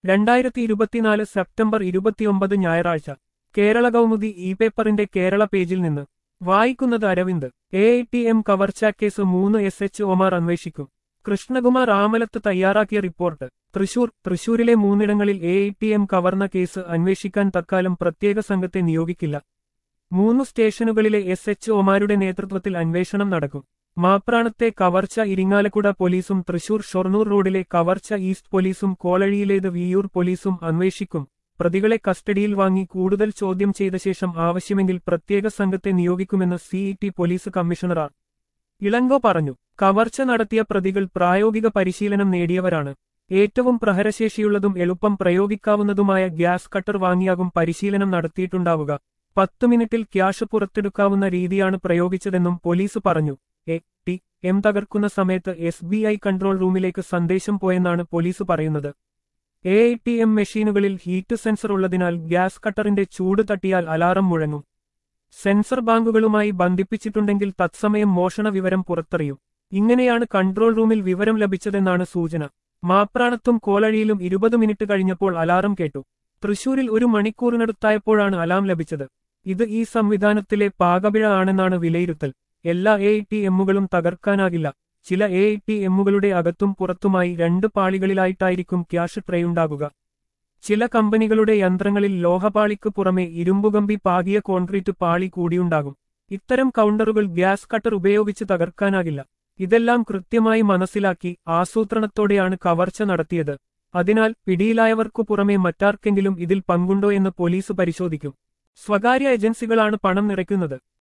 രണ്ടായിരത്തി ഇരുപത്തിനാല് സെപ്റ്റംബർ ഇരുപത്തിയൊമ്പത് ഞായറാഴ്ച കേരള കൗമുദി ഇ പേപ്പറിന്റെ കേരള പേജിൽ നിന്ന് വായിക്കുന്നത് Aravind A I T M കവർച്ചാക്കേസ് മൂന്ന് എസ് എച്ച് ഒമാർ അന്വേഷിക്കും കൃഷ്ണകുമാർ ആമലത്ത് തയ്യാറാക്കിയ റിപ്പോർട്ട് തൃശൂർ തൃശൂരിലെ മൂന്നിടങ്ങളിൽ എ ഐ ടി എം കവർന്ന കേസ് അന്വേഷിക്കാൻ തൽക്കാലം പ്രത്യേക സംഘത്തെ നിയോഗിക്കില്ല മൂന്ന് സ്റ്റേഷനുകളിലെ എസ് എച്ച് ഒമാരുടെ നേതൃത്വത്തിൽ അന്വേഷണം നടക്കും മാപ്രാണത്തെ കവർച്ച ഇരിങ്ങാലക്കുട പോലീസും തൃശൂർ ഷൊർണൂർ റോഡിലെ കവർച്ച ഈസ്റ്റ് പോലീസും കോളഴിയിലേത് വിയൂർ പോലീസും അന്വേഷിക്കും പ്രതികളെ കസ്റ്റഡിയിൽ വാങ്ങി കൂടുതൽ ചോദ്യം ചെയ്ത ശേഷം ആവശ്യമെങ്കിൽ പ്രത്യേക സംഘത്തെ നിയോഗിക്കുമെന്ന് city police commissioner R Elango പറഞ്ഞു കവർച്ച നടത്തിയ പ്രതികൾ പ്രായോഗിക പരിശീലനം നേടിയവരാണ് ഏറ്റവും പ്രഹരശേഷിയുള്ളതും എളുപ്പം പ്രയോഗിക്കാവുന്നതുമായ ഗ്യാസ് കട്ടർ വാങ്ങിയാകും പരിശീലനം നടത്തിയിട്ടുണ്ടാവുക പത്ത് മിനിറ്റിൽ ക്യാഷ് പുറത്തെടുക്കാവുന്ന രീതിയാണ് പ്രയോഗിച്ചതെന്നും പോലീസ് പറഞ്ഞു എ ടി എം തകർക്കുന്ന സമയത്ത് എസ് ബി ഐ കൺട്രോൾ റൂമിലേക്ക് സന്ദേശം പോയെന്നാണ് പോലീസ് പറയുന്നത് എ ഐ ടി എം മെഷീനുകളിൽ ഹീറ്റ് സെൻസർ ഉള്ളതിനാൽ ഗ്യാസ് കട്ടറിന്റെ ചൂട് തട്ടിയാൽ അലാറം മുഴങ്ങും സെൻസർ ബാങ്കുകളുമായി ബന്ധിപ്പിച്ചിട്ടുണ്ടെങ്കിൽ തത്സമയം മോഷണ വിവരം പുറത്തറിയും ഇങ്ങനെയാണ് കൺട്രോൾ റൂമിൽ വിവരം ലഭിച്ചതെന്നാണ് സൂചന മാപ്രാണത്തും കോലഴിയിലും ഇരുപത് മിനിറ്റ് കഴിഞ്ഞപ്പോൾ അലാറം കേട്ടു തൃശൂരിൽ ഒരു മണിക്കൂറിനടുത്തായപ്പോഴാണ് അലാം ലഭിച്ചത് ഇത് ഈ സംവിധാനത്തിലെ പാകപിഴ ആണെന്നാണ് വിലയിരുത്തൽ എല്ലാ എ ഐ ടി എമ്മുകളും തകർക്കാനാകില്ല ചില എ ഐ ടി എമ്മുകളുടെ അകത്തും പുറത്തുമായി രണ്ട് പാളികളിലായിട്ടായിരിക്കും ക്യാഷ് ട്രേ ഉണ്ടാകുക ചില കമ്പനികളുടെ യന്ത്രങ്ങളിൽ ലോഹപാളിക്ക് പുറമെ ഇരുമ്പുകമ്പി പാകിയ കോൺക്രീറ്റ് പാളി കൂടിയുണ്ടാകും ഇത്തരം കൗണ്ടറുകൾ ഗ്യാസ് കട്ടർ ഉപയോഗിച്ച് തകർക്കാനാകില്ല ഇതെല്ലാം കൃത്യമായി മനസ്സിലാക്കി ആസൂത്രണത്തോടെയാണ് കവർച്ച നടത്തിയത് അതിനാൽ പിടിയിലായവർക്കു പുറമെ മറ്റാർക്കെങ്കിലും ഇതിൽ പങ്കുണ്ടോ എന്ന് പോലീസ് പരിശോധിക്കും സ്വകാര്യ ഏജൻസികളാണ് പണം നിറയ്ക്കുന്നത്